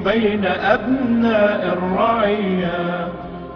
بين أبناء الرعية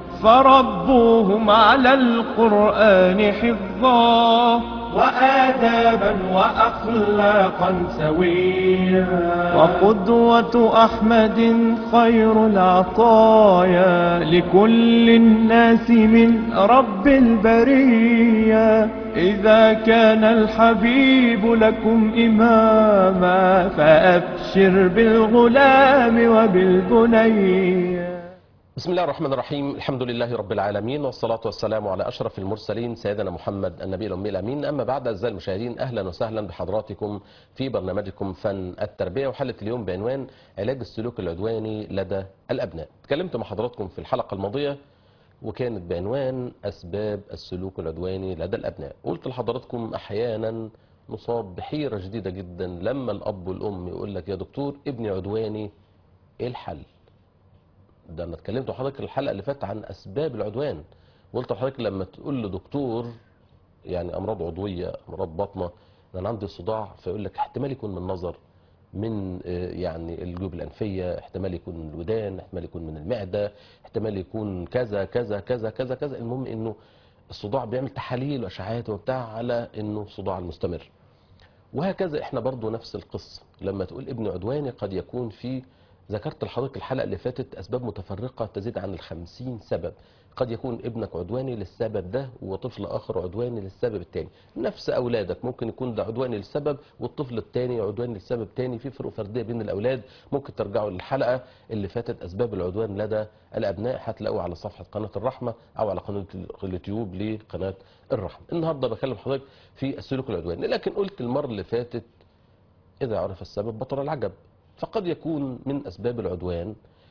فربوهم على القرآن حفظا وآدابا وأخلاقا سويا وقدوة أحمد خير العطايا لكل الناس من رب البرية إذا كان الحبيب لكم إماما فأبشر بالغلام وبالبنية بسم الله الرحمن الرحيم الحمد لله رب العالمين والصلاة والسلام على أشرف المرسلين سيدنا محمد النبي الأمي الأمين أما بعد أعزائي المشاهدين أهلا وسهلا بحضراتكم في برنامجكم فن التربية وحلقة اليوم بعنوان علاج السلوك العدواني لدى الأبناء تكلمت مع حضراتكم في الحلقة الماضية وكانت بعنوان أسباب السلوك العدواني لدى الأبناء قلت لحضراتكم أحيانا نصاب بحيرة جديدة جدا لما الأب والأم يقول لك يا دكتور ابني عدواني إيه الحل ده انا اتكلمت مع حضرتك الحلقه اللي فاتت عن اسباب العدوان قلت لحضرتك لما تقول لدكتور يعني امراض عضويه امراض بطنه ده انا عندي صداع فيقول لك احتمال يكون من النظر من آه، يعني الجيوب الانفيه احتمال يكون من الودان احتمال يكون من المعده احتمال يكون كذا كذا كذا كذا كذا المهم انه الصداع بيعمل تحاليل واشعاعات وبتاع على انه صداع المستمر وهكذا احنا برضو نفس القصة لما تقول ابن عدواني قد يكون في ذكرت لحضرتك الحلقة اللي فاتت أسباب متفرقة تزيد عن الخمسين سبب قد يكون ابنك عدواني للسبب ده وطفل آخر عدواني للسبب التاني نفس أولادك ممكن يكون ده عدواني للسبب والطفل التاني عدواني للسبب تاني في فروق فردية بين الأولاد ممكن ترجعوا للحلقة اللي فاتت أسباب العدوان لدى الأبناء هتلاقوها على صفحة قناة الرحمة أو على قناة اليوتيوب لقناة الرحمة النهاردة بكلم حضرتك في السلوك العدواني لكن قلت المرة اللي فاتت إذا عرف السبب بطل العجب فقد يكون من أسباب العدوان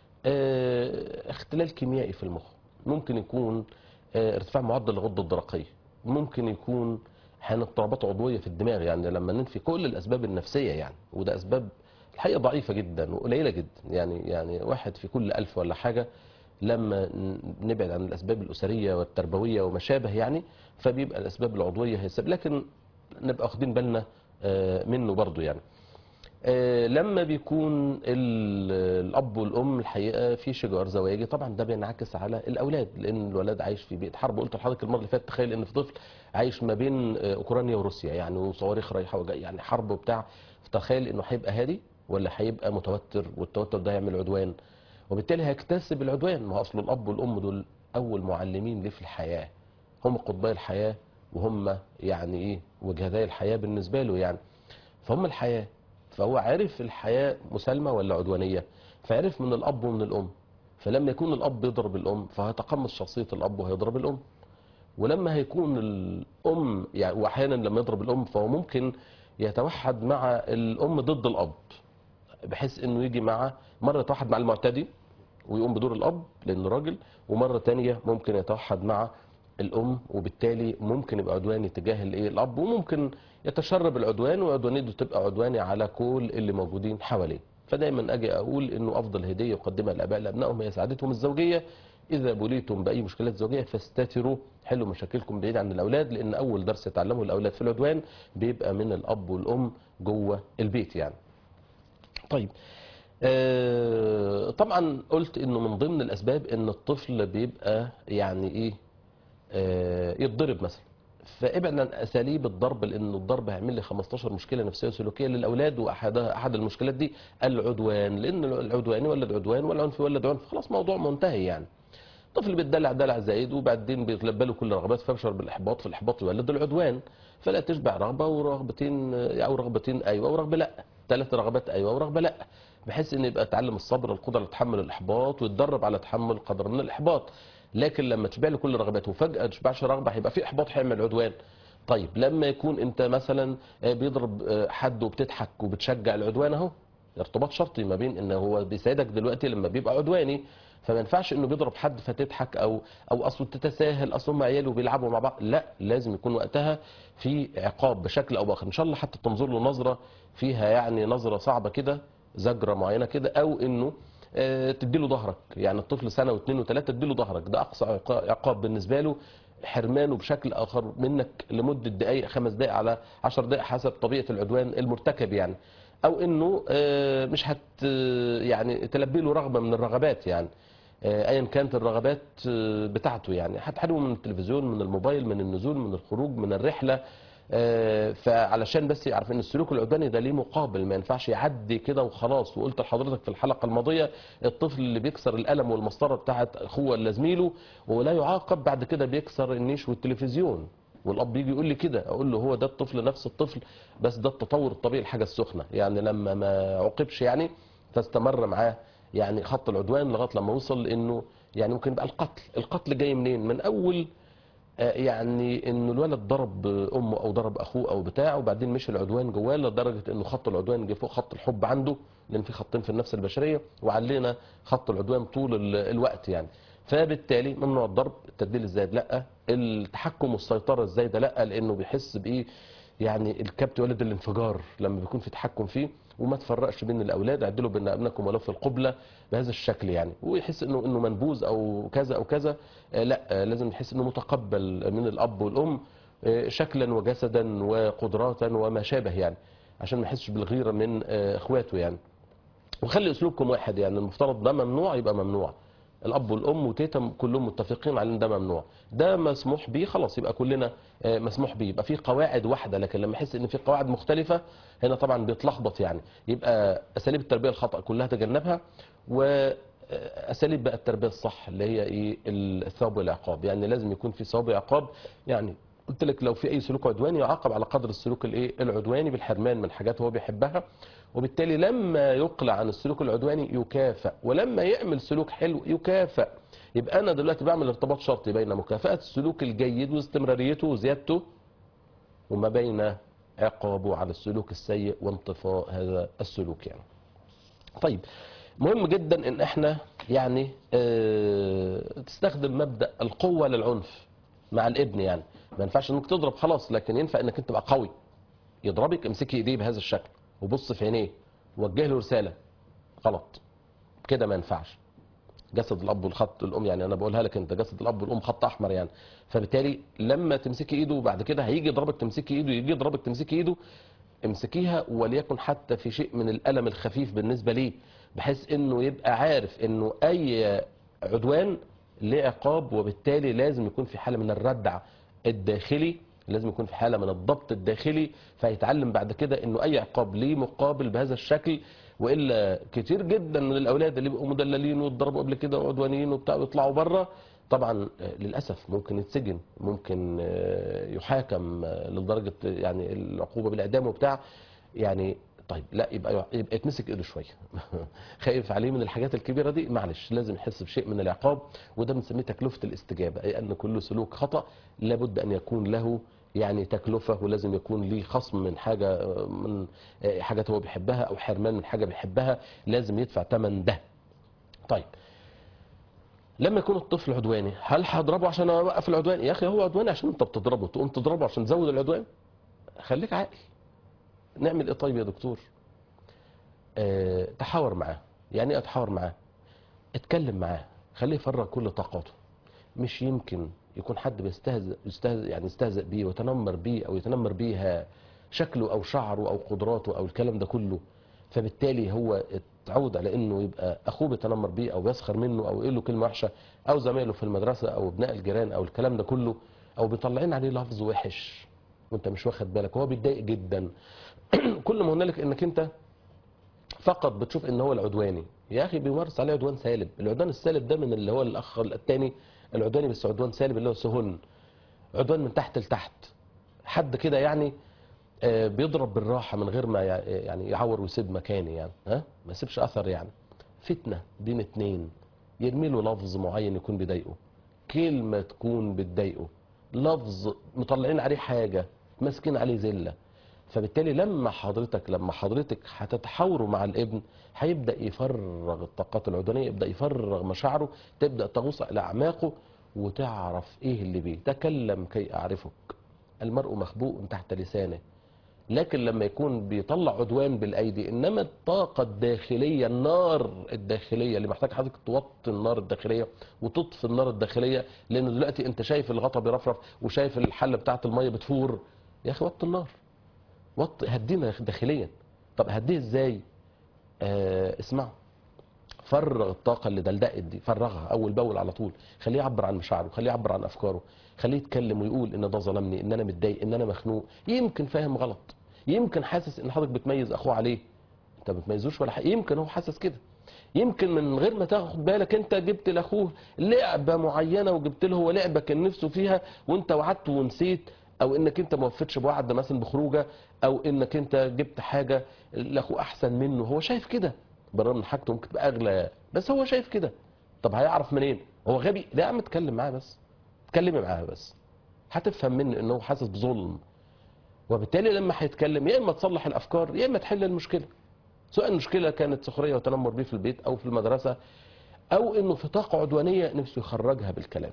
آه، اختلال كيميائي في المخ ممكن يكون آه، ارتفاع معدل الغدة الدرقية ممكن يكون حين اضطرابات عضوية في الدماغ يعني لما ننفي كل الأسباب النفسية يعني وده أسباب الحقيقة ضعيفة جدا وقليلة جدا يعني يعني واحد في كل ألف ولا حاجة لما ن- نبعد عن الأسباب الأسرية والتربوية وما شابه يعني فبيبقى الأسباب العضوية هي السبب لكن نبقى واخدين بالنا آه، منه برضو يعني آه، لما بيكون ال- الاب والام الحقيقه في شجار زواجي طبعا ده بينعكس على الاولاد لان الولد عايش في بيئه حرب قلت لحضرتك المره اللي فاتت تخيل ان في طفل عايش ما بين آه، اوكرانيا وروسيا يعني وصواريخ رايحه وجايه يعني حرب وبتاع فتخيل انه هيبقى هادي ولا هيبقى متوتر والتوتر ده يعمل عدوان وبالتالي هيكتسب العدوان ما هو اصل الاب والام دول اول معلمين ليه في الحياه هم قطبي الحياه وهم يعني ايه وجهتي الحياه بالنسبه له يعني فهم الحياه فهو عرف الحياة مسالمة ولا عدوانية فعرف من الأب ومن الأم فلما يكون الأب يضرب الأم فهيتقمص شخصية الأب وهيضرب الأم ولما هيكون الأم يعني وأحيانا لما يضرب الأم فهو ممكن يتوحد مع الأم ضد الأب بحيث انه يجي مع مره يتوحد مع المعتدي ويقوم بدور الاب لانه راجل ومره تانية ممكن يتوحد مع الام وبالتالي ممكن يبقى عدواني تجاه الايه الاب وممكن يتشرب العدوان وعدوانيته تبقى عدواني على كل اللي موجودين حواليه فدايما اجي اقول انه افضل هديه يقدمها الاباء لابنائهم هي سعادتهم الزوجيه اذا بليتم باي مشكلات زوجيه فاستتروا حلوا مشاكلكم بعيد عن الاولاد لان اول درس يتعلمه الاولاد في العدوان بيبقى من الاب والام جوه البيت يعني طيب آه، طبعا قلت انه من ضمن الاسباب ان الطفل بيبقى يعني ايه آه، يتضرب مثلا فابعد عن اساليب الضرب لان الضرب هيعمل لي 15 مشكله نفسيه وسلوكيه للاولاد واحدها احد المشكلات دي العدوان لان العدوان يولد عدوان والعنف يولد عنف خلاص موضوع منتهي يعني الطفل بيتدلع دلع زايد وبعدين بيتلبى له كل الرغبات فيبشر بالاحباط فالاحباط يولد العدوان فلا تشبع رغبه ورغبتين او رغبتين ايوه ورغبه لا ثلاث رغبات ايوه ورغبه لا بحيث ان يبقى يتعلم الصبر القدره على تحمل الاحباط ويتدرب على تحمل قدر من الاحباط لكن لما تشبع له كل رغباته وفجاه ما تشبعش رغبه هيبقى في احباط هيعمل عدوان طيب لما يكون انت مثلا آه، بيضرب آه، حد وبتضحك وبتشجع العدوان اهو ارتباط شرطي ما بين ان هو بيساعدك دلوقتي لما بيبقى عدواني فما ينفعش انه بيضرب حد فتضحك او او اصله تتساهل اصل هم عيال وبيلعبوا مع بعض لا لازم يكون وقتها في عقاب بشكل او باخر ان شاء الله حتى تنظر له نظره فيها يعني نظره صعبه كده زجره معينه كده او انه آه، تديله ظهرك يعني الطفل سنه واثنين وثلاثه تديله ظهرك ده اقصى عقا- عقاب بالنسبه له حرمانه بشكل اخر منك لمده دقائق خمس دقائق على عشر دقائق حسب طبيعه العدوان المرتكب يعني او انه آه، مش هت يعني تلبي له رغبه من الرغبات يعني آه، ايا كانت الرغبات آه، بتاعته يعني هتحرمه من التلفزيون من الموبايل من النزول من الخروج من الرحله آه، فعلشان بس يعرف ان السلوك العدواني ده ليه مقابل ما ينفعش يعدي كده وخلاص وقلت لحضرتك في الحلقه الماضيه الطفل اللي بيكسر القلم والمسطره بتاعت اخوه ولا زميله ولا يعاقب بعد كده بيكسر النيش والتلفزيون والاب يجي يقول لي كده اقول له هو ده الطفل نفس الطفل بس ده التطور الطبيعي الحاجه السخنه يعني لما ما عوقبش يعني فاستمر معاه يعني خط العدوان لغايه لما وصل لانه يعني ممكن يبقى القتل القتل جاي منين من اول آه، يعني انه الولد ضرب امه او ضرب اخوه او بتاع وبعدين مشي العدوان جواه لدرجه انه خط العدوان جه فوق خط الحب عنده لان في خطين في النفس البشريه وعلينا خط العدوان طول ال- الوقت يعني فبالتالي ممنوع الضرب التدليل الزايد لا التحكم والسيطره الزايده لا لانه بيحس بايه يعني الكبت ولد الانفجار لما بيكون في تحكم فيه وما تفرقش بين الاولاد عدلوا بين ابنائكم ولو في القبله بهذا الشكل يعني ويحس انه انه منبوذ او كذا او كذا آه، لا آه، لازم يحس انه متقبل من الاب والام آه، شكلا وجسدا وقدراتا وما شابه يعني عشان ما يحسش بالغيره من آه، اخواته يعني وخلي اسلوبكم واحد يعني المفترض ده ممنوع يبقى ممنوع الاب والام وتيتا كلهم متفقين على ان ده ممنوع ده مسموح بيه خلاص يبقى كلنا آه، مسموح بيه يبقى في قواعد واحده لكن لما يحس ان في قواعد مختلفه هنا طبعا بيتلخبط يعني يبقى اساليب التربيه الخطا كلها تجنبها واساليب بقى التربيه الصح اللي هي ايه الثواب والعقاب يعني لازم يكون في ثواب وعقاب يعني قلت لك لو في اي سلوك عدواني يعاقب على قدر السلوك الايه العدواني بالحرمان من حاجات هو بيحبها وبالتالي لما يقلع عن السلوك العدواني يكافئ ولما يعمل سلوك حلو يكافئ يبقى انا دلوقتي بعمل ارتباط شرطي بين مكافاه السلوك الجيد واستمراريته وزيادته وما بين عقابه على السلوك السيء وانطفاء هذا السلوك يعني طيب مهم جدا ان احنا يعني اه تستخدم مبدا القوه للعنف مع الابن يعني ما ينفعش انك تضرب خلاص لكن ينفع انك انت تبقى قوي يضربك امسكي ايديه بهذا الشكل وبص في عينيه وجه له رساله غلط كده ما ينفعش جسد الاب والخط الام يعني انا بقولها لك انت جسد الاب والام خط احمر يعني فبالتالي لما تمسكي ايده وبعد كده هيجي يضربك تمسكي ايده يجي يضربك تمسكي ايده امسكيها وليكن حتى في شيء من الالم الخفيف بالنسبه ليه بحيث انه يبقى عارف انه اي عدوان ليه عقاب وبالتالي لازم يكون في حاله من الردع الداخلي لازم يكون في حاله من الضبط الداخلي فيتعلم بعد كده انه اي عقاب ليه مقابل بهذا الشكل والا كتير جدا من الاولاد اللي بيبقوا مدللين واتضربوا قبل كده وعدوانيين وبتاع ويطلعوا بره طبعا آه، للاسف ممكن يتسجن ممكن آه، يحاكم آه، لدرجه يعني العقوبه بالاعدام وبتاع يعني طيب لا يبقى يبقى يتمسك ايده شويه خايف عليه من الحاجات الكبيره دي معلش لازم يحس بشيء من العقاب وده بنسميه تكلفه الاستجابه اي ان كل سلوك خطا لابد ان يكون له يعني تكلفه ولازم يكون ليه خصم من حاجه آه، من آه، حاجات هو بيحبها او حرمان من حاجه بيحبها لازم يدفع ثمن ده طيب لما يكون الطفل عدواني هل هضربه عشان اوقف العدوان يا اخي هو عدواني عشان انت بتضربه تقوم تضربه عشان تزود العدوان خليك عاقل نعمل ايه طيب يا دكتور اه تحاور معاه يعني ايه اتحاور معاه اتكلم معاه خليه يفرغ كل طاقاته مش يمكن يكون حد بيستهزئ يستهزئ يعني يستهزئ بيه ويتنمر بيه او يتنمر بيها شكله او شعره او قدراته او الكلام ده كله فبالتالي هو اتعود على انه يبقى اخوه بيتنمر بيه او بيسخر منه او يقول له كلمه وحشه او زمايله في المدرسه او ابناء الجيران او الكلام ده كله او بيطلعين عليه لفظ وحش وانت مش واخد بالك هو بيتضايق جدا كل ما هنالك انك انت فقط بتشوف ان هو العدواني يا اخي بيمارس عليه عدوان سالب العدوان السالب ده من اللي هو الاخ الثاني العدواني بس عدوان سالب اللي هو سهن عدوان من تحت لتحت حد كده يعني آه، بيضرب بالراحه من غير ما يع- يعني يعور ويسيب مكاني يعني ها ما يسيبش اثر يعني فتنه بين اتنين يرمي له لفظ معين يكون بيضايقه كلمه تكون بتضايقه لفظ مطلعين عليه حاجه ماسكين عليه زله فبالتالي لما حضرتك لما حضرتك هتتحاوروا مع الابن هيبدا يفرغ الطاقات العدوانيه يبدا يفرغ مشاعره تبدا تغوص الى اعماقه وتعرف ايه اللي بيه تكلم كي اعرفك المرء مخبوء تحت لسانه لكن لما يكون بيطلع عدوان بالايدي انما الطاقه الداخليه النار الداخليه اللي محتاج حضرتك توطي النار الداخليه وتطفي النار الداخليه لان دلوقتي انت شايف الغطا بيرفرف وشايف الحله بتاعه الميه بتفور يا اخي وطي النار وط هدينا داخليا طب هديه ازاي آه اسمعوا فرغ الطاقة اللي دلدقت دي فرغها أول بأول على طول خليه يعبر عن مشاعره خليه يعبر عن أفكاره خليه يتكلم ويقول إن ده ظلمني إن أنا متضايق إن أنا مخنوق يمكن فاهم غلط يمكن حاسس إن حضرتك بتميز أخوه عليه أنت ما بتميزوش ولا حاجة يمكن هو حاسس كده يمكن من غير ما تاخد بالك انت جبت لاخوه لعبه معينه وجبت له هو لعبه كان نفسه فيها وانت وعدته ونسيت او انك انت ما وفيتش بوعد مثلا بخروجه او انك انت جبت حاجه لاخوه احسن منه هو شايف كده بالرغم ان حاجته ممكن تبقى اغلى بس هو شايف كده طب هيعرف منين هو غبي لا يا عم اتكلم معاه بس اتكلمي معاه بس هتفهم منه ان هو حاسس بظلم وبالتالي لما هيتكلم يا اما تصلح الافكار يا اما تحل المشكله سواء المشكله كانت سخريه وتنمر بيه في البيت او في المدرسه او انه في طاقه عدوانيه نفسه يخرجها بالكلام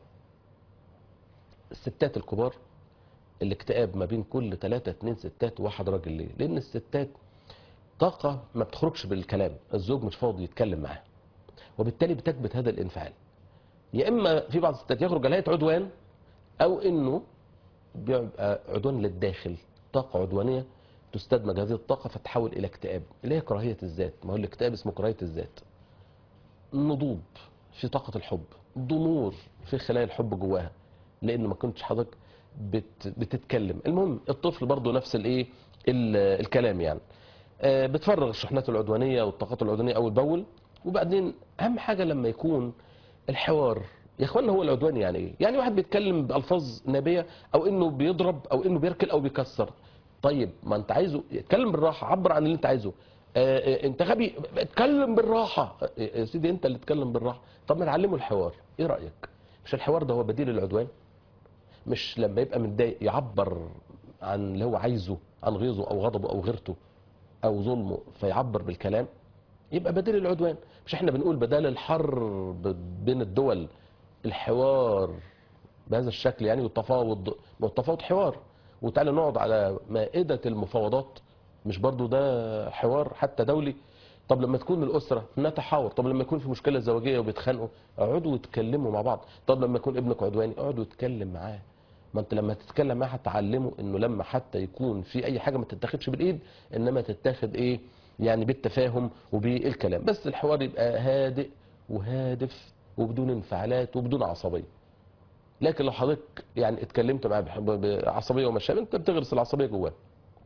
الستات الكبار الاكتئاب ما بين كل ثلاثة اتنين ستات وواحد راجل ليه لان الستات طاقة ما بتخرجش بالكلام الزوج مش فاضي يتكلم معاها وبالتالي بتكبت هذا الانفعال يا اما في بعض الستات يخرج عليها عدوان او انه بيبقى عدوان للداخل طاقة عدوانية تستدمج هذه الطاقة فتحول إلى اكتئاب اللي هي كراهية الذات ما هو الاكتئاب اسمه كراهية الذات نضوب في طاقة الحب ضمور في خلايا الحب جواها لأن ما كنتش حضرتك بت بتتكلم المهم الطفل برضه نفس الايه ال- الكلام يعني آه، بتفرغ الشحنات العدوانية والطاقات العدوانية أول بأول وبعدين أهم حاجة لما يكون الحوار يا اخوانا هو العدوان يعني ايه؟ يعني واحد بيتكلم بألفاظ نابية أو إنه بيضرب أو إنه بيركل أو بيكسر طيب ما أنت عايزه اتكلم بالراحة عبر عن اللي أنت عايزه آه، آه، أنت غبي اتكلم بالراحة آه، يا سيدي أنت اللي اتكلم بالراحة طب ما تعلمه الحوار إيه رأيك؟ مش الحوار ده هو بديل العدوان؟ مش لما يبقى متضايق يعبر عن اللي هو عايزه عن غيظه أو غضبه أو غيرته او ظلمه فيعبر بالكلام يبقى بديل العدوان مش احنا بنقول بدل الحرب بين الدول الحوار بهذا الشكل يعني والتفاوض ما هو التفاوض حوار وتعالى نقعد على مائدة المفاوضات مش برضو ده حوار حتى دولي طب لما تكون الأسرة نتحاور طب لما يكون في مشكلة زوجية وبيتخانقوا اقعدوا واتكلموا مع بعض طب لما يكون ابنك عدواني اقعدوا اتكلم معاه ما انت لما تتكلم معاه هتعلمه انه لما حتى يكون في اي حاجه ما تتاخدش بالايد انما تتاخد ايه يعني بالتفاهم وبالكلام بس الحوار يبقى هادئ وهادف وبدون انفعالات وبدون عصبيه لكن لو حضرتك يعني اتكلمت معاه بح- ب- بعصبيه وما شابه انت بتغرس العصبيه جواه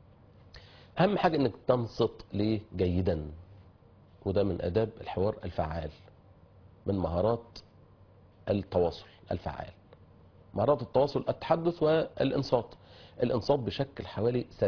اهم حاجه انك تنصت ليه جيدا وده من اداب الحوار الفعال من مهارات التواصل الفعال مهارات التواصل التحدث والانصات الانصات بشكل حوالي 70%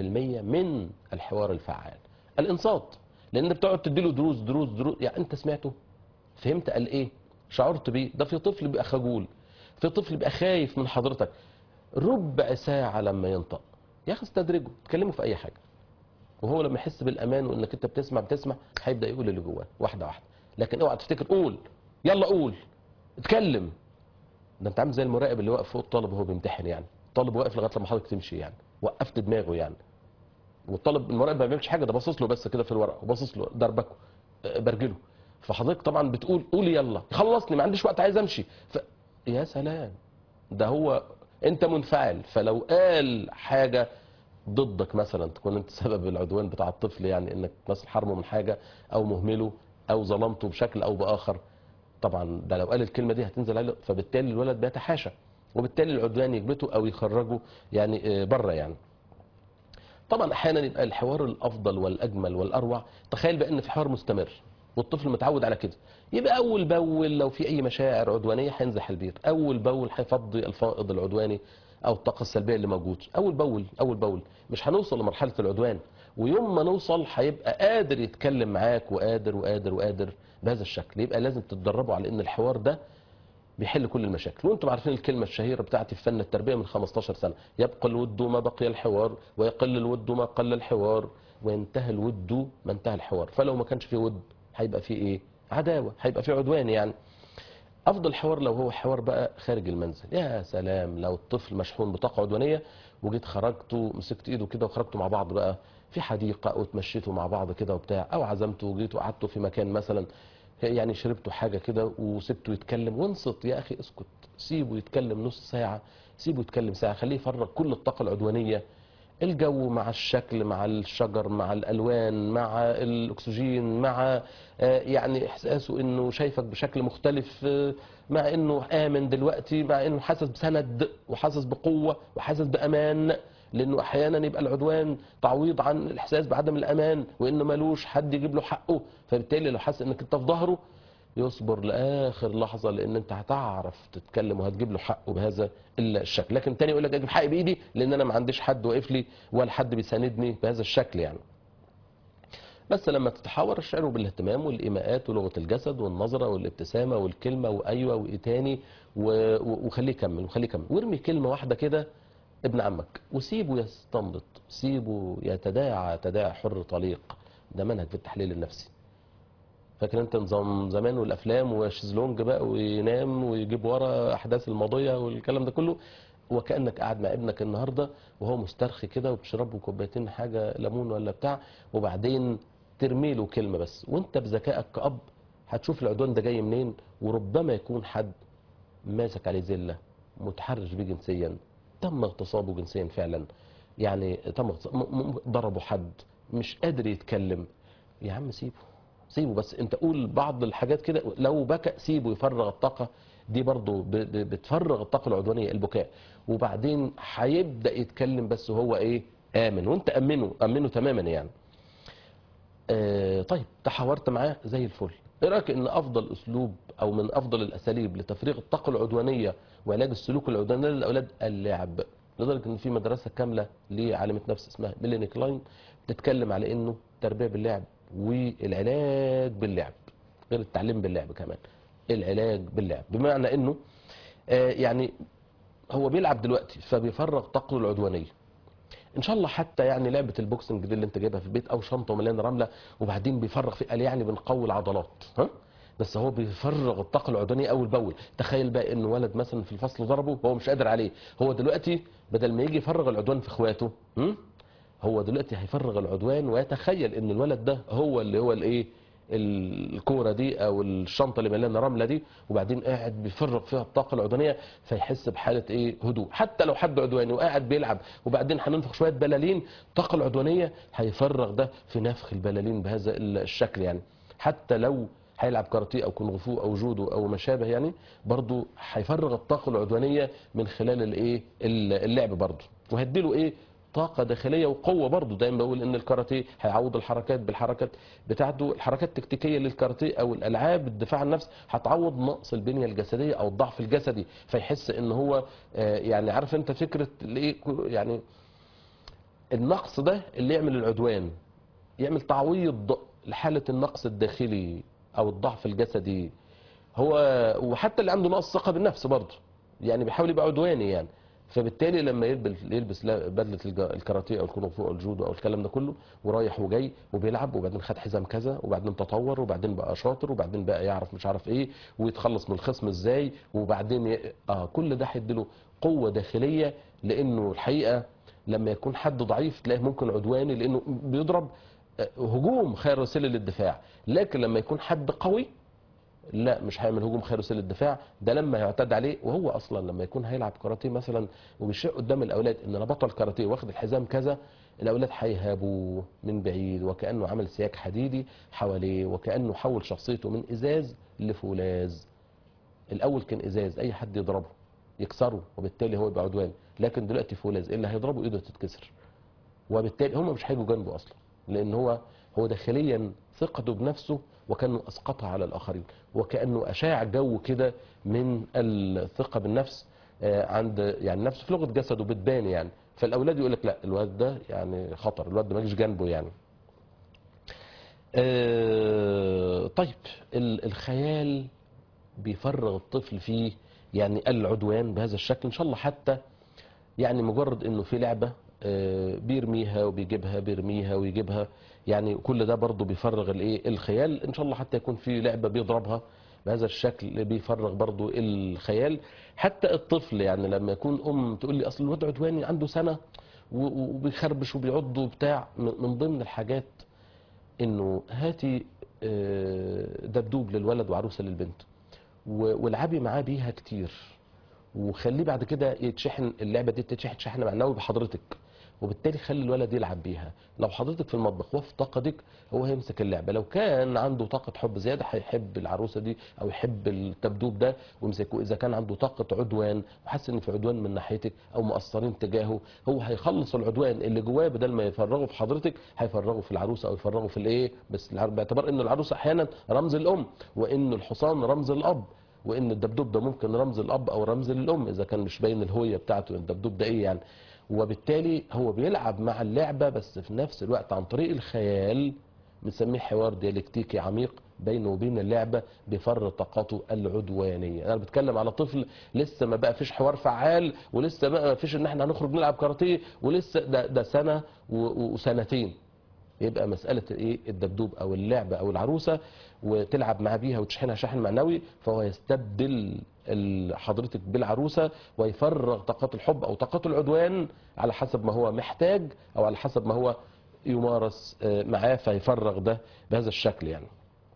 من الحوار الفعال الانصات لان بتقعد تديله دروس دروس دروس يعني انت سمعته فهمت قال ايه شعرت بيه ده في طفل بيبقى خجول في طفل بيبقى خايف من حضرتك ربع ساعة لما ينطق يا اخي استدرجه اتكلموا في اي حاجة وهو لما يحس بالامان وانك انت بتسمع بتسمع هيبدا يقول اللي جواه واحده واحده لكن اوعى تفتكر قول يلا قول اتكلم ده انت عامل زي المراقب اللي واقف فوق الطالب وهو بيمتحن يعني الطالب واقف لغايه لما حضرتك تمشي يعني وقفت دماغه يعني والطالب المراقب ما بيعملش حاجه ده باصص له بس كده في الورقه وباصص له دربكه آه، برجله فحضرتك طبعا بتقول قول يلا خلصني ما عنديش وقت عايز امشي ف... يا سلام ده هو انت منفعل فلو قال حاجه ضدك مثلا تكون انت سبب العدوان بتاع الطفل يعني انك مثلا حرمه من حاجه او مهمله او ظلمته بشكل او باخر طبعا ده لو قال الكلمه دي هتنزل عليه فبالتالي الولد بيتحاشى وبالتالي العدوان يكبته او يخرجه يعني بره يعني طبعا احيانا يبقى الحوار الافضل والاجمل والاروع تخيل بقى ان في حوار مستمر والطفل متعود على كده يبقى اول باول لو في اي مشاعر عدوانيه هينزح البير اول باول هيفضي الفائض العدواني او الطاقه السلبيه اللي موجود اول باول اول باول مش هنوصل لمرحله العدوان ويوم ما نوصل هيبقى قادر يتكلم معاك وقادر وقادر وقادر بهذا الشكل يبقى لازم تتدربوا على ان الحوار ده بيحل كل المشاكل وانتم عارفين الكلمة الشهيرة بتاعتي في فن التربية من 15 سنة يبقى الود ما بقي الحوار ويقل الود ما قل الحوار وينتهي الود ما انتهى الحوار فلو ما كانش فيه ود هيبقى فيه ايه عداوة هيبقى فيه عدوان يعني افضل حوار لو هو حوار بقى خارج المنزل يا سلام لو الطفل مشحون بطاقه عدوانيه وجيت خرجتوا مسكت ايده كده وخرجتوا مع بعض بقى في حديقه او اتمشيتوا مع بعض كده وبتاع او عزمتوا وجيتوا قعدتوا في مكان مثلا يعني شربتوا حاجه كده وسبته يتكلم وانصت يا اخي اسكت سيبه يتكلم نص ساعه سيبه يتكلم ساعه خليه يفرغ كل الطاقه العدوانيه الجو مع الشكل مع الشجر مع الالوان مع الاكسجين مع آه، يعني احساسه انه شايفك بشكل مختلف آه، مع انه امن دلوقتي مع انه حاسس بسند وحاسس بقوه وحاسس بامان لانه احيانا يبقى العدوان تعويض عن الاحساس بعدم الامان وانه ملوش حد يجيب له حقه فبالتالي لو حاسس انك انت في ظهره يصبر لاخر لحظه لان انت هتعرف تتكلم وهتجيب له حقه بهذا الشكل لكن تاني يقول لك اجيب حقي بايدي لان انا ما عنديش حد واقف لي ولا حد بيساندني بهذا الشكل يعني بس لما تتحاور الشعر بالاهتمام والايماءات ولغه الجسد والنظره والابتسامه والكلمه وايوه وايه تاني و- و- وخليه يكمل وخليه يكمل وارمي كلمه واحده كده ابن عمك وسيبه يستنبط سيبه يتداعى تداعى حر طليق ده منهج في التحليل النفسي فاكر انت نظام زمان والافلام وشيزلونج بقى وينام ويجيب ورا احداث الماضيه والكلام ده كله وكانك قاعد مع ابنك النهارده وهو مسترخي كده وبتشربوا كوبايتين حاجه ليمون ولا بتاع وبعدين ترمي له كلمه بس وانت بذكائك كاب هتشوف العدوان ده جاي منين وربما يكون حد ماسك عليه زله متحرش بيه جنسيا تم اغتصابه جنسيا فعلا يعني تم اغتص- م- م- ضربوا حد مش قادر يتكلم يا عم سيبه سيبه بس انت قول بعض الحاجات كده لو بكى سيبه يفرغ الطاقه دي برضه ب- ب- بتفرغ الطاقه العدوانيه البكاء وبعدين هيبدا يتكلم بس هو ايه امن وانت امنه امنه تماما يعني آه طيب تحاورت معاه زي الفل ايه رايك ان افضل اسلوب او من افضل الاساليب لتفريغ الطاقه العدوانيه وعلاج السلوك العدواني للاولاد اللعب لدرجه ان في مدرسه كامله لعالمه نفس اسمها ميلاني كلاين بتتكلم على انه التربيه باللعب والعلاج باللعب غير التعليم باللعب كمان العلاج باللعب بمعنى انه آه يعني هو بيلعب دلوقتي فبيفرغ طاقته العدوانيه ان شاء الله حتى يعني لعبه البوكسنج دي اللي انت جايبها في البيت او شنطه مليانه رمله وبعدين بيفرغ في قال يعني بنقوي العضلات ها بس هو بيفرغ الطاقه العدوانيه اول باول تخيل بقى ان ولد مثلا في الفصل ضربه وهو مش قادر عليه هو دلوقتي بدل ما يجي يفرغ العدوان في اخواته هم؟ هو دلوقتي هيفرغ العدوان ويتخيل ان الولد ده هو اللي هو الايه الكوره دي او الشنطه اللي مليانه رمله دي وبعدين قاعد بيفرغ فيها الطاقه العدوانيه فيحس بحاله ايه هدوء حتى لو حد عدواني وقاعد بيلعب وبعدين هننفخ شويه بلالين الطاقه العدوانيه هيفرغ ده في نفخ البلالين بهذا الشكل يعني حتى لو هيلعب كاراتيه او كونغ فو او جودو او ما شابه يعني برضه هيفرغ الطاقه العدوانيه من خلال الايه اللعب برضه وهديله ايه طاقه داخليه وقوه برضه دايما بقول ان الكاراتيه هيعوض الحركات بالحركات بتاعته الحركات التكتيكيه للكاراتيه او الالعاب الدفاع عن النفس هتعوض نقص البنيه الجسديه او الضعف الجسدي فيحس ان هو آه، يعني عارف انت فكره الايه يعني النقص ده اللي يعمل العدوان يعمل تعويض لحاله النقص الداخلي او الضعف الجسدي هو وحتى اللي عنده نقص ثقه بالنفس برضه يعني بيحاول يبقى عدواني يعني فبالتالي لما يلبس يلبس لا- بدله الج- الكاراتيه او الكونغ فو او الجودو او الكلام ده كله ورايح وجاي وبيلعب وبعدين خد حزام كذا وبعدين تطور وبعدين بقى شاطر وبعدين بقى يعرف مش عارف ايه ويتخلص من الخصم ازاي وبعدين ي... اه كل ده هيديله قوه داخليه لانه الحقيقه لما يكون حد ضعيف تلاقيه ممكن عدواني لانه بيضرب آه، هجوم خير وسيله للدفاع لكن لما يكون حد قوي لا مش هيعمل هجوم خير وسيله الدفاع ده لما يعتد عليه وهو اصلا لما يكون هيلعب كاراتيه مثلا وبيشق قدام الاولاد ان انا بطل كاراتيه واخد الحزام كذا الاولاد هيهابوه من بعيد وكانه عمل سياج حديدي حواليه وكانه حول شخصيته من ازاز لفولاذ الاول كان ازاز اي حد يضربه يكسره وبالتالي هو يبقى عدوان لكن دلوقتي فولاذ اللي هيضربه ايده تتكسر وبالتالي هم مش هيجوا جنبه اصلا لان هو هو داخليا ثقته بنفسه وكانه اسقطها على الاخرين وكانه اشاع جو كده من الثقه بالنفس آه، عند يعني نفسه في لغه جسده بتبان يعني فالاولاد يقول لك لا الواد ده يعني خطر الواد ده ما يجيش جنبه يعني آه، طيب ال- الخيال بيفرغ الطفل فيه يعني العدوان بهذا الشكل ان شاء الله حتى يعني مجرد انه في لعبه آه، بيرميها وبيجيبها بيرميها ويجيبها يعني كل ده برضه بيفرغ الايه الخيال ان شاء الله حتى يكون في لعبه بيضربها بهذا الشكل بيفرغ برضه الخيال حتى الطفل يعني لما يكون ام تقول لي اصل الواد عدواني عنده سنه و- و- وبيخربش وبيعض وبتاع من من ضمن الحاجات انه هاتي آه، دبدوب للولد وعروسه للبنت و- والعبي معاه بيها كتير وخليه بعد كده يتشحن اللعبه دي تتشحن شحن معنوي بحضرتك وبالتالي خلي الولد يلعب بيها لو حضرتك في المطبخ وافتقدك هو هيمسك اللعبه لو كان عنده طاقه حب زياده هيحب العروسه دي او يحب الدبدوب ده ويمسكه اذا كان عنده طاقه عدوان وحاسس ان في عدوان من ناحيتك او مقصرين تجاهه هو هيخلص العدوان اللي جواه بدل ما يفرغه في حضرتك هيفرغه في العروسه او يفرغه في الايه بس الع- باعتبار ان العروسه احيانا رمز الام وان الحصان رمز الاب وان الدبدوب ده ممكن رمز الاب او رمز الام اذا كان مش باين الهويه بتاعته الدبدوب ده ايه يعني وبالتالي هو بيلعب مع اللعبه بس في نفس الوقت عن طريق الخيال بنسميه حوار ديالكتيكي عميق بينه وبين اللعبه بيفرغ طاقته العدوانيه انا بتكلم على طفل لسه ما بقى فيش حوار فعال ولسه ما فيش ان احنا هنخرج نلعب كاراتيه ولسه ده, ده سنه و- و- وسنتين يبقى مسألة ايه الدبدوب او اللعبة او العروسة وتلعب معاه بيها وتشحنها شحن معنوي فهو يستبدل ال- حضرتك بالعروسة ويفرغ طاقات الحب او طاقات العدوان على حسب ما هو محتاج او على حسب ما هو يمارس آه، معاه فيفرغ ده بهذا الشكل يعني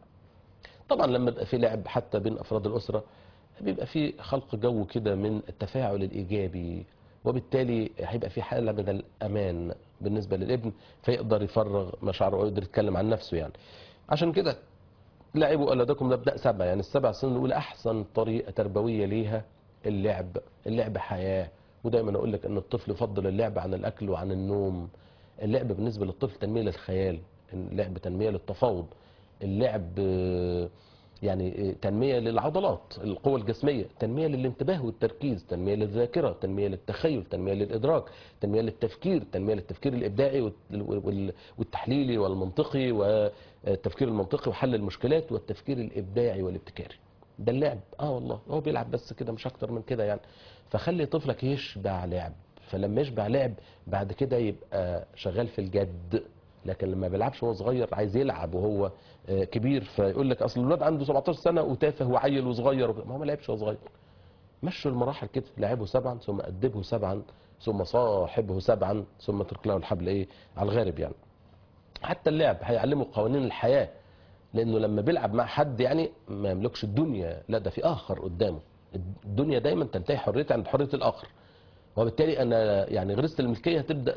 طبعا لما يبقى في لعب حتى بين افراد الاسره بيبقى في خلق جو كده من التفاعل الايجابي وبالتالي هيبقى في حاله من الامان بالنسبه للابن فيقدر يفرغ مشاعره ويقدر يتكلم عن نفسه يعني عشان كده لعبوا اولادكم مبدا سبع يعني السبع سنين الاولى احسن طريقه تربويه ليها اللعب اللعب حياه ودايما اقول لك ان الطفل يفضل اللعب عن الاكل وعن النوم اللعب بالنسبه للطفل تنميه للخيال اللعب تنميه للتفاوض اللعب آه، يعني آه، تنميه للعضلات القوه الجسميه تنميه للانتباه والتركيز تنميه للذاكره تنميه للتخيل تنميه للادراك تنميه للتفكير تنميه للتفكير الابداعي وال- وال- والتحليلي والمنطقي والتفكير المنطقي وحل المشكلات والتفكير الابداعي والابتكاري ده اللعب اه والله هو بيلعب بس كده مش اكتر من كده يعني فخلي طفلك يشبع لعب فلما يشبع لعب بعد كده يبقى شغال في الجد لكن لما بيلعبش وهو صغير عايز يلعب وهو آه، كبير فيقول لك اصل الولاد عنده 17 سنه وتافه وعيل وصغير وكده. ما هو ما لعبش وهو صغير مشوا المراحل كده لعبه سبعا ثم أدبه سبعا ثم صاحبه سبعا ثم اترك له الحبل ايه على الغارب يعني حتى اللعب هيعلمه قوانين الحياه لانه لما بيلعب مع حد يعني ما يملكش الدنيا لا ده في اخر قدامه الدنيا دايما تنتهي حريتها عند حريه الاخر وبالتالي انا يعني غريزه الملكيه هتبدا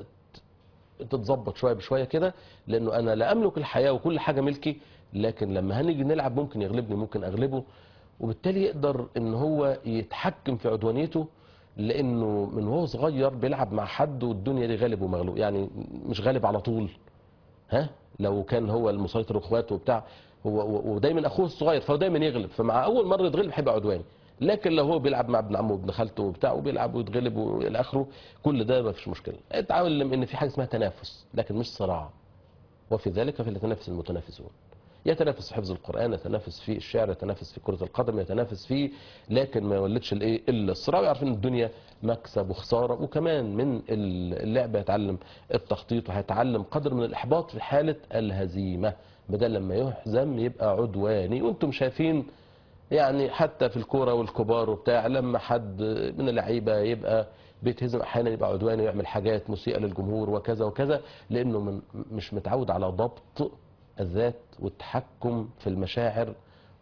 تتظبط شويه بشويه كده لانه انا لا املك الحياه وكل حاجه ملكي لكن لما هنيجي نلعب ممكن يغلبني ممكن اغلبه وبالتالي يقدر ان هو يتحكم في عدوانيته لانه من وهو صغير بيلعب مع حد والدنيا دي غالب ومغلوب يعني مش غالب على طول ها لو كان هو المسيطر واخواته وبتاع هو هو- ودايما اخوه الصغير فهو دايما يغلب فمع اول مره يتغلب هيبقى عدواني لكن لو هو بيلعب مع ابن عمه وابن خالته وبتاع وبيلعب ويتغلب والى اخره كل ده ما فيش مشكله اتعلم ان في حاجه اسمها تنافس لكن مش صراع وفي ذلك فليتنافس المتنافسون يتنافس في حفظ القران يتنافس في الشعر يتنافس في كره القدم يتنافس في لكن ما يولدش الايه الا الصراع ويعرف ان الدنيا مكسب وخساره وكمان من اللعبه يتعلم التخطيط وهيتعلم قدر من الاحباط في حاله الهزيمه بدل لما يهزم يبقى عدواني وانتم شايفين يعني حتى في الكوره والكبار وبتاع لما حد من اللعيبه يبقى بيتهزم احيانا يبقى عدواني ويعمل حاجات مسيئه للجمهور وكذا وكذا لانه من مش متعود على ضبط الذات والتحكم في المشاعر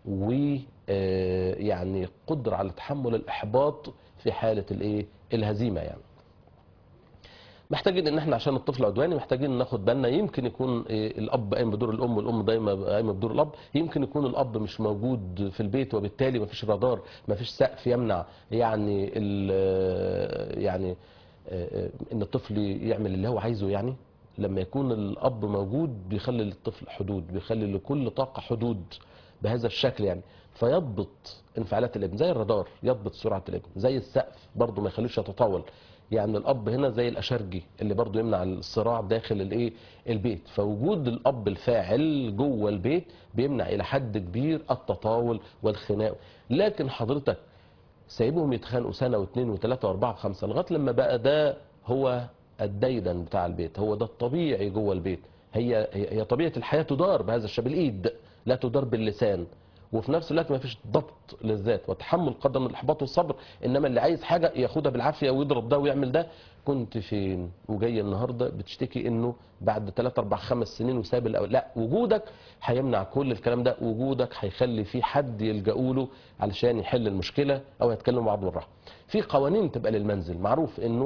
ويعني قدره على تحمل الاحباط في حاله الايه الهزيمه يعني محتاجين ان احنا عشان الطفل عدواني محتاجين ناخد بالنا يمكن يكون إيه، الاب قايم بدور الام والام دايما قايمه بدور الاب يمكن يكون الاب مش موجود في البيت وبالتالي ما فيش رادار ما فيش سقف يمنع يعني ال- يعني آه، ان الطفل يعمل اللي هو عايزه يعني لما يكون الاب موجود بيخلي للطفل حدود بيخلي لكل طاقه حدود بهذا الشكل يعني فيضبط انفعالات الابن زي الرادار يضبط سرعه الابن زي السقف برضه ما يخليش يتطاول يعني الاب هنا زي الاشرجي اللي برضه يمنع الصراع داخل الايه البيت فوجود الاب الفاعل جوه البيت بيمنع الى حد كبير التطاول والخناق لكن حضرتك سايبهم يتخانقوا سنه واثنين وثلاثه واربعه وخمسه لغايه لما بقى ده هو الديدن بتاع البيت هو ده الطبيعي جوه البيت هي هي هي طبيعه الحياه تدار بهذا الشيء بالايد لا تدار باللسان وفي نفس الوقت ما فيش ضبط للذات وتحمل قدر من الاحباط والصبر انما اللي عايز حاجه ياخدها بالعافيه ويضرب ده ويعمل ده كنت فين وجاي النهارده بتشتكي انه بعد 3 4 5 سنين وساب الأول لا وجودك هيمنع كل الكلام ده وجودك هيخلي في حد يلجأوا له علشان يحل المشكله او يتكلموا مع بعض بالراحه في قوانين تبقى للمنزل معروف انه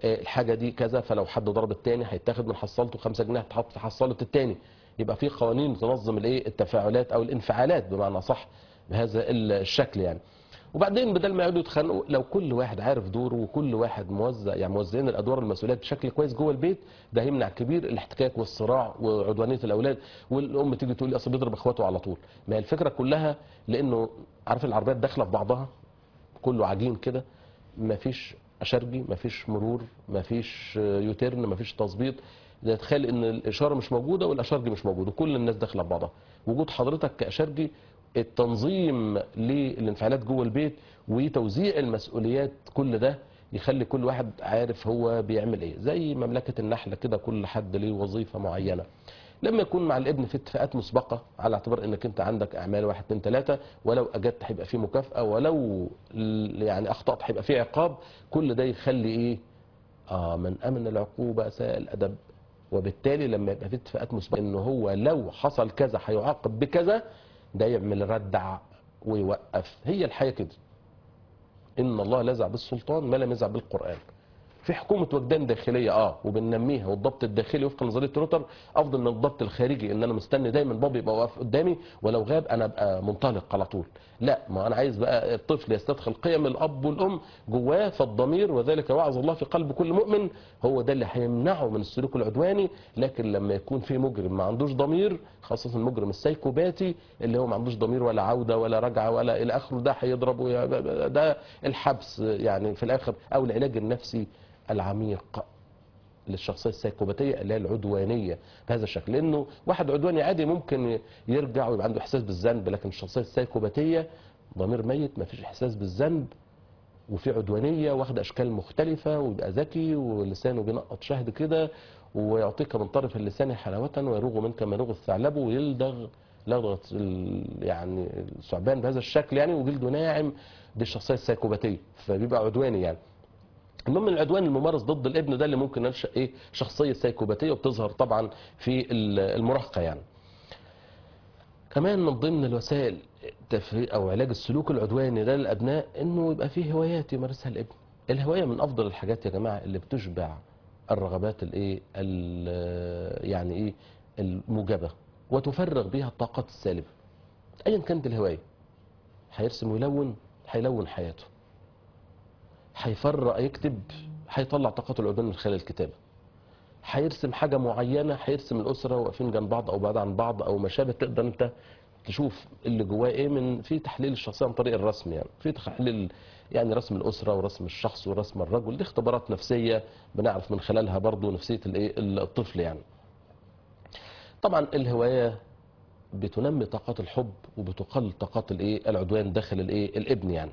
آه، الحاجه دي كذا فلو حد ضرب التاني هيتاخد من حصلته 5 جنيه هتحط في حصاله التاني يبقى في قوانين تنظم الايه التفاعلات او الانفعالات بمعنى صح بهذا الشكل يعني وبعدين بدل ما يقعدوا يتخانقوا لو كل واحد عارف دوره وكل واحد موزع يعني موزعين الادوار والمسؤوليات بشكل كويس جوه البيت ده هيمنع كبير الاحتكاك والصراع وعدوانيه الاولاد والام تيجي تقول لي اصل بيضرب اخواته على طول ما هي الفكره كلها لانه عارف العربيات داخله في بعضها كله عجين كده مفيش اشرجي مفيش مرور مفيش يوتيرن مفيش تظبيط ده تخيل ان الاشاره مش موجوده والاشرجي مش موجود وكل الناس داخله في بعضها وجود حضرتك كاشرجي التنظيم للانفعالات جوه البيت وتوزيع المسؤوليات كل ده يخلي كل واحد عارف هو بيعمل ايه زي مملكه النحله كده كل حد ليه وظيفه معينه لما يكون مع الابن في اتفاقات مسبقه على اعتبار انك انت عندك اعمال واحد اتنين تلاته ولو اجدت هيبقى فيه مكافاه ولو ال- يعني اخطات هيبقى فيه عقاب كل ده يخلي ايه اه من امن العقوبه ساء الادب وبالتالي لما يبقى في اتفاقات مسبقه ان هو لو حصل كذا هيعاقب بكذا ده يعمل ردع ويوقف هي الحياه كده ان الله لزع بالسلطان ما لم يزع بالقران في حكومه وجدان داخليه اه وبننميها والضبط الداخلي وفق نظريه روتر افضل من الضبط الخارجي ان انا مستني دايما بابا يبقى واقف قدامي ولو غاب انا ابقى منطلق على طول لا ما انا عايز بقى الطفل يستدخل قيم الاب والام جواه فالضمير وذلك وعظ الله في قلب كل مؤمن هو ده اللي هيمنعه من السلوك العدواني لكن لما يكون في مجرم ما عندوش ضمير خاصه المجرم السايكوباتي اللي هو ما عندوش ضمير ولا عوده ولا رجعه ولا الى اخره ده هيضرب وي- ده الحبس يعني في الاخر او العلاج النفسي العميق للشخصيه السيكوباتيه اللي هي العدوانيه بهذا الشكل لانه واحد عدواني عادي ممكن يرجع ويبقى عنده احساس بالذنب لكن الشخصيه السيكوباتيه ضمير ميت ما فيش احساس بالذنب وفي عدوانيه واخده اشكال مختلفه ويبقى ذكي ولسانه بينقط شهد كده ويعطيك من طرف اللسان حلاوه ويروغ منك ما يروغ الثعلب ويلدغ لدغه ال- يعني الثعبان بهذا الشكل يعني وجلده ناعم دي الشخصيه السيكوباتيه فبيبقى عدواني يعني المهم العدوان الممارس ضد الابن ده اللي ممكن ينشا ايه شخصيه سيكوباتيه وبتظهر طبعا في ال- المراهقه يعني كمان من ضمن الوسائل تفريق او علاج السلوك العدواني ده للابناء انه يبقى فيه هوايات يمارسها الابن الهوايه من افضل الحاجات يا جماعه اللي بتشبع الرغبات الايه ال- يعني ايه الموجبه وتفرغ بها الطاقات السالبه ايا كانت الهوايه هيرسم ويلون هيلون حياته هيفرق يكتب هيطلع طاقته العدوان من خلال الكتابه هيرسم حاجه معينه هيرسم الاسره واقفين جنب بعض او بعاد عن بعض او ما شابه تقدر انت تشوف اللي جواه ايه من في تحليل الشخصيه عن طريق الرسم يعني في تحليل يعني رسم الاسره ورسم الشخص ورسم الرجل دي اختبارات نفسيه بنعرف من خلالها برضو نفسيه الايه الطفل يعني طبعا الهوايه بتنمي طاقات الحب وبتقلل طاقات الايه العدوان داخل الايه الابن يعني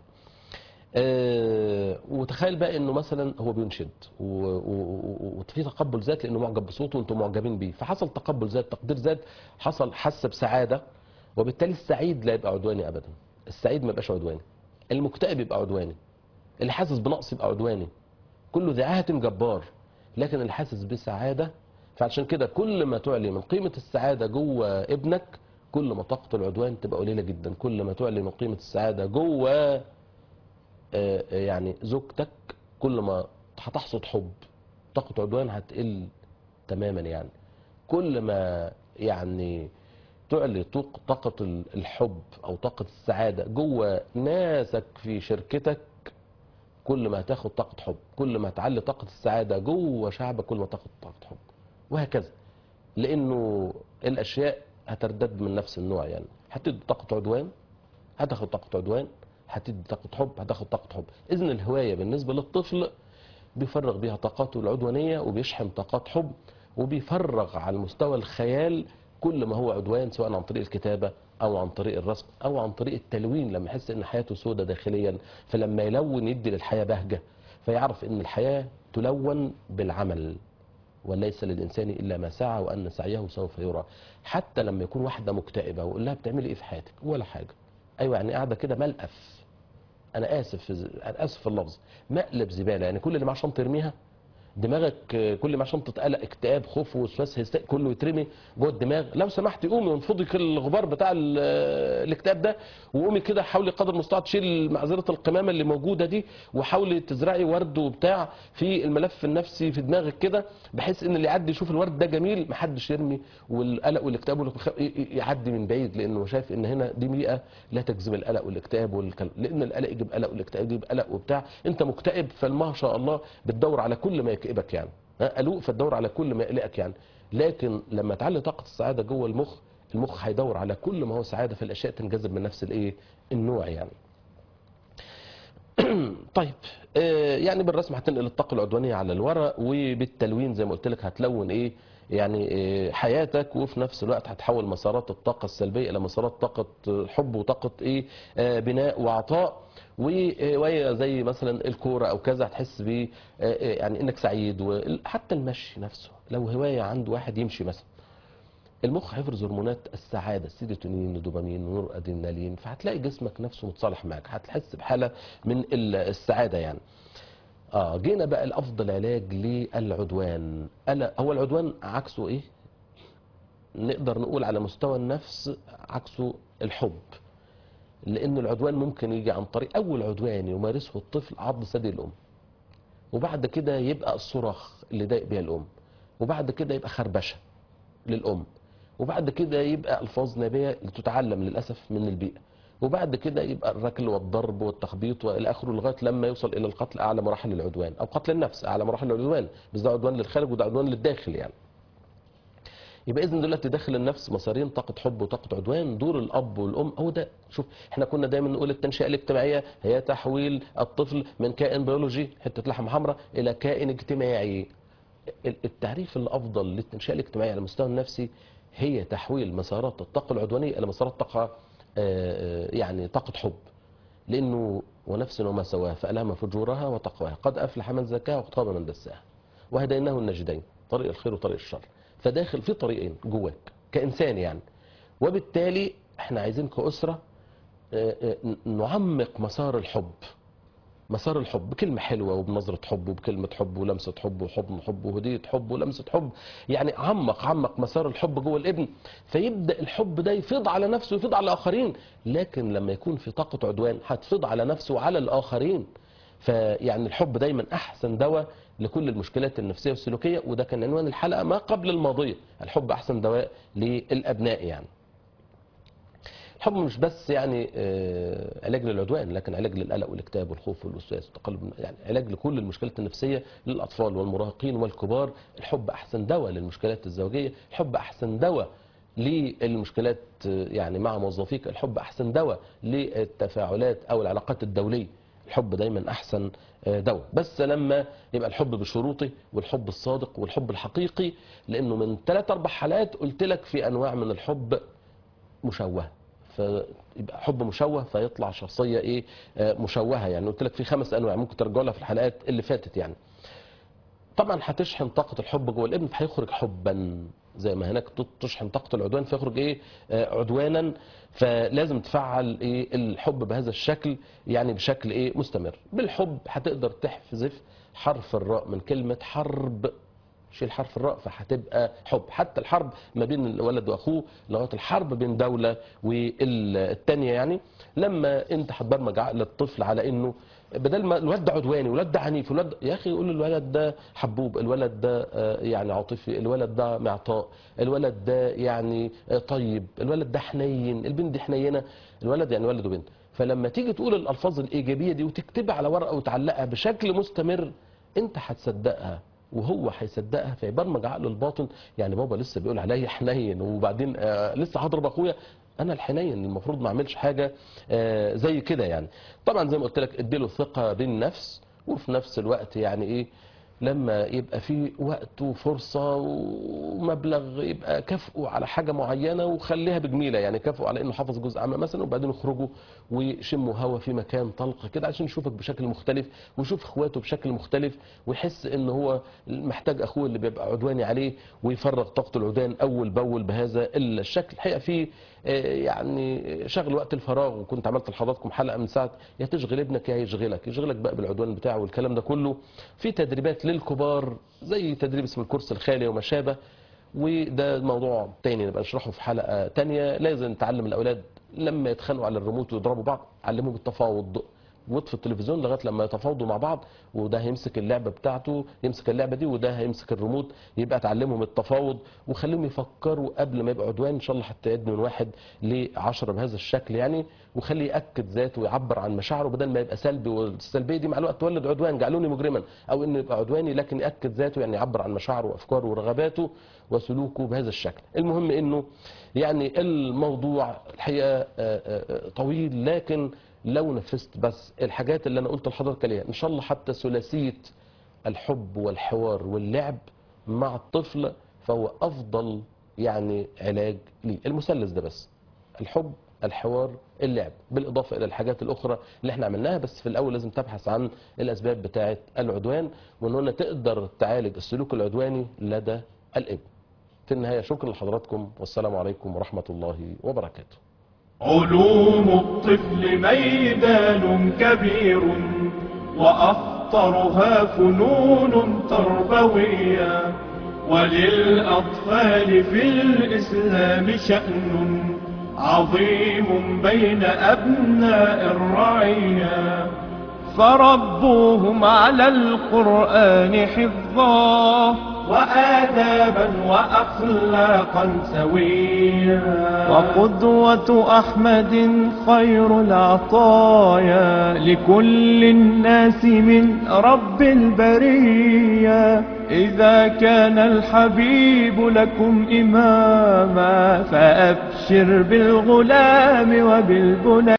آه، وتخيل بقى انه مثلا هو بينشد و- و- و- وفي تقبل ذات لانه معجب بصوته وانتم معجبين بيه فحصل تقبل ذات تقدير ذات حصل حس بسعاده وبالتالي السعيد لا يبقى عدواني ابدا السعيد ما يبقاش عدواني المكتئب يبقى عدواني اللي حاسس بنقص يبقى عدواني كل ذي عاهة جبار لكن اللي حاسس بسعاده فعشان كده كل ما تعلي من قيمه السعاده جوه ابنك كل ما طاقه العدوان تبقى قليله جدا كل ما تعلي من قيمه السعاده جوه آه، يعني زوجتك كل ما هتحصد حب طاقة عدوان هتقل تماما يعني كل ما يعني تعلي طاق- طاقة ال- الحب أو طاقة السعادة جوه ناسك في شركتك كل ما هتاخد طاقة حب كل ما تعلي طاقة السعادة جوه شعبك كل ما تاخد طاقة حب وهكذا لأنه الأشياء هتردد من نفس النوع يعني هتدي طاقة عدوان هتاخد طاقة عدوان هتدي طاقة حب هتاخد طاقة حب إذن الهواية بالنسبة للطفل بيفرغ بيها طاقاته العدوانية وبيشحن طاقات حب وبيفرغ على المستوى الخيال كل ما هو عدوان سواء عن طريق الكتابة أو عن طريق الرسم أو عن طريق التلوين لما يحس إن حياته سودة داخليا فلما يلون يدي للحياة بهجة فيعرف إن الحياة تلون بالعمل وليس للإنسان إلا ما سعى وأن سعيه سوف يرى حتى لما يكون واحدة مكتئبة ويقول لها بتعملي إيه في حياتك ولا حاجة أيوة يعني قاعدة كده ملقف أنا آسف في ز- أنا آسف في اللفظ مقلب زبالة يعني كل اللي معاه شنطة يرميها دماغك آه، كل ما شنطه قلق اكتئاب خوف وسواس هستاء كله يترمي جوه الدماغ لو سمحتي قومي وانفضي كل الغبار بتاع ال- آه، الاكتئاب ده وقومي كده حاولي قدر المستطاع تشيل معذره القمامه اللي موجوده دي وحاولي تزرعي ورد وبتاع في الملف النفسي في دماغك كده بحيث ان اللي يعدي يشوف الورد ده جميل محدش يرمي والقلق والاكتئاب والخ- ي- ي- يعدي من بعيد لانه شايف ان هنا دي بيئه لا تجذب القلق والاكتئاب والكلام لان القلق يجيب قلق والاكتئاب يجيب قلق وبتاع انت مكتئب فما شاء الله بتدور على كل ما يكئبك يعني ها قلق فتدور على كل ما يقلقك يعني لكن لما تعلي طاقه السعاده جوه المخ المخ هيدور على كل ما هو سعاده في الاشياء تنجذب من نفس الايه النوع يعني طيب آه، يعني بالرسم هتنقل الطاقه العدوانيه على الورق وبالتلوين زي ما قلت لك هتلون ايه يعني آه، حياتك وفي نفس الوقت هتحول مسارات الطاقه السلبيه الى مسارات طاقه آه، حب وطاقه ايه آه، بناء وعطاء و- آه، وهي زي مثلا الكوره او كذا هتحس ب آه، آه، يعني انك سعيد وحتى المشي نفسه لو هوايه عند واحد يمشي مثلا المخ هيفرز هرمونات السعاده السيروتونين الدوبامين ونور ادرينالين فهتلاقي جسمك نفسه متصالح معاك هتحس بحاله من ال- السعاده يعني اه جينا بقى الافضل علاج للعدوان ألا هو العدوان عكسه ايه نقدر نقول على مستوى النفس عكسه الحب لان العدوان ممكن يجي عن طريق اول عدوان يمارسه الطفل عض ثدي الام وبعد كده يبقى الصراخ اللي ضايق بيها الام وبعد كده يبقى خربشه للام وبعد كده يبقى الفاظ نابيه تتعلم للاسف من البيئه وبعد كده يبقى الركل والضرب والتخبيط والى اخره لغايه لما يوصل الى القتل اعلى مراحل العدوان او قتل النفس اعلى مراحل العدوان بس ده عدوان للخارج وده عدوان للداخل يعني يبقى اذا دلوقتي داخل النفس مسارين طاقه حب وطاقه عدوان دور الاب والام هو ده شوف احنا كنا دايما نقول التنشئه الاجتماعيه هي تحويل الطفل من كائن بيولوجي حته لحم حمراء الى كائن اجتماعي التعريف الافضل للتنشئه الاجتماعيه على المستوى النفسي هي تحويل مسارات الطاقه العدوانيه الى مسارات طاقه آه، يعني طاقه حب لانه ونفس وما سواها فالهم فجورها وتقواها قد افلح من زكاها وقد خاب من دساها وهديناه النجدين طريق الخير وطريق الشر فداخل في طريقين جواك كانسان يعني وبالتالي احنا عايزين كاسره آه، آه، نعمق مسار الحب مسار الحب بكلمة حلوة وبنظرة حب وبكلمة حب ولمسة حب وحضن حب وهدية حب ولمسة حب يعني عمق عمق مسار الحب جوه الابن فيبدأ الحب ده يفيض على نفسه ويفيض على الآخرين لكن لما يكون في طاقة عدوان هتفيض على نفسه وعلى الآخرين فيعني الحب دايما أحسن دواء لكل المشكلات النفسية والسلوكية وده كان عنوان الحلقة ما قبل الماضية الحب أحسن دواء للأبناء يعني الحب مش بس يعني آه، علاج للعدوان لكن علاج للقلق والاكتئاب والخوف والوسواس والتقلب يعني علاج لكل المشكلات النفسيه للاطفال والمراهقين والكبار الحب احسن دواء للمشكلات الزوجيه الحب احسن دواء للمشكلات آه، يعني مع موظفيك الحب احسن دواء للتفاعلات او العلاقات الدوليه الحب دايما احسن آه، دواء بس لما يبقى الحب بشروطه والحب الصادق والحب الحقيقي لانه من ثلاث اربع حلقات قلت لك في انواع من الحب مشوهه فيبقى حب مشوه فيطلع شخصيه ايه آه، مشوهه يعني قلت لك في خمس انواع ممكن ترجع لها في الحلقات اللي فاتت يعني طبعا هتشحن طاقه الحب جوه الابن فهيخرج حبا زي ما هناك تشحن طاقه العدوان فيخرج ايه آه، عدوانا فلازم تفعل ايه الحب بهذا الشكل يعني بشكل ايه مستمر بالحب هتقدر تحذف حرف الراء من كلمه حرب شيل حرف الراء فهتبقى حب حتى الحرب ما بين الولد واخوه لغايه الحرب بين دوله والتانيه يعني لما انت هتبرمج عقل الطفل على انه بدل ما الولد ده عدواني الولد ده عنيف الولد يا اخي قول الولد ده حبوب الولد ده آه، يعني عاطفي الولد ده معطاء الولد ده يعني آه، طيب الولد ده حنين البنت دي حنينه الولد يعني ولد وبنت فلما تيجي تقول الالفاظ الايجابيه دي وتكتبها على ورقه وتعلقها بشكل مستمر انت هتصدقها وهو هيصدقها فيبرمج عقله الباطن يعني بابا لسه بيقول عليا حنين وبعدين آه لسه هضرب اخويا انا الحنين المفروض ما اعملش حاجه آه زي كده يعني طبعا زي ما قلت لك اديله ثقه بالنفس وفي نفس الوقت يعني ايه لما يبقى في وقت وفرصة ومبلغ يبقى كافئه على حاجة معينة وخليها بجميلة يعني كافئه على انه حافظ جزء عام مثلا وبعدين يخرجوا ويشموا هوا في مكان طلق كده عشان يشوفك بشكل مختلف ويشوف اخواته بشكل مختلف ويحس ان هو محتاج اخوه اللي بيبقى عدواني عليه ويفرغ طاقته العدوان اول باول بهذا الشكل الحقيقة في آه، يعني شغل وقت الفراغ وكنت عملت لحضراتكم حلقة من ساعة يا تشغل ابنك يا يشغلك يشغلك بقى بالعدوان بتاعه والكلام ده كله في تدريبات للكبار زي تدريب اسمه الكورس الخالي وما شابه وده موضوع تاني نبقى نشرحه في حلقة تانية لازم نتعلم الأولاد لما يتخانقوا على الريموت ويضربوا بعض علموهم التفاوض واطفي التلفزيون لغايه لما يتفاوضوا مع بعض وده هيمسك اللعبه بتاعته يمسك اللعبه دي وده هيمسك الريموت يبقى تعلمهم التفاوض وخليهم يفكروا قبل ما يبقى عدوان ان شاء الله حتى يعد من واحد ل 10 بهذا الشكل يعني وخليه ياكد ذاته ويعبر عن مشاعره بدل ما يبقى سلبي والسلبيه دي مع الوقت تولد عدوان جعلوني مجرما او انه يبقى عدواني لكن ياكد ذاته يعني يعبر عن مشاعره وافكاره ورغباته وسلوكه بهذا الشكل المهم انه يعني الموضوع الحقيقه آه، آه، طويل لكن لو نفذت بس الحاجات اللي انا قلت لحضرتك عليها ان شاء الله حتى ثلاثيه الحب والحوار واللعب مع الطفل فهو افضل يعني علاج ليه المثلث ده بس الحب الحوار اللعب بالاضافه الى الحاجات الاخرى اللي احنا عملناها بس في الاول لازم تبحث عن الاسباب بتاعه العدوان وان هنا تقدر تعالج السلوك العدواني لدى الابن في النهايه شكرا لحضراتكم والسلام عليكم ورحمه الله وبركاته علوم الطفل ميدان كبير وأخطرها فنون تربوية وللأطفال في الإسلام شأن عظيم بين أبناء الرعية فربوهم على القرآن حفظا وآدابا وأخلاقا سويا وقدوة أحمد خير العطايا لكل الناس من رب البرية إذا كان الحبيب لكم إماما فأبشر بالغلام وبالبنى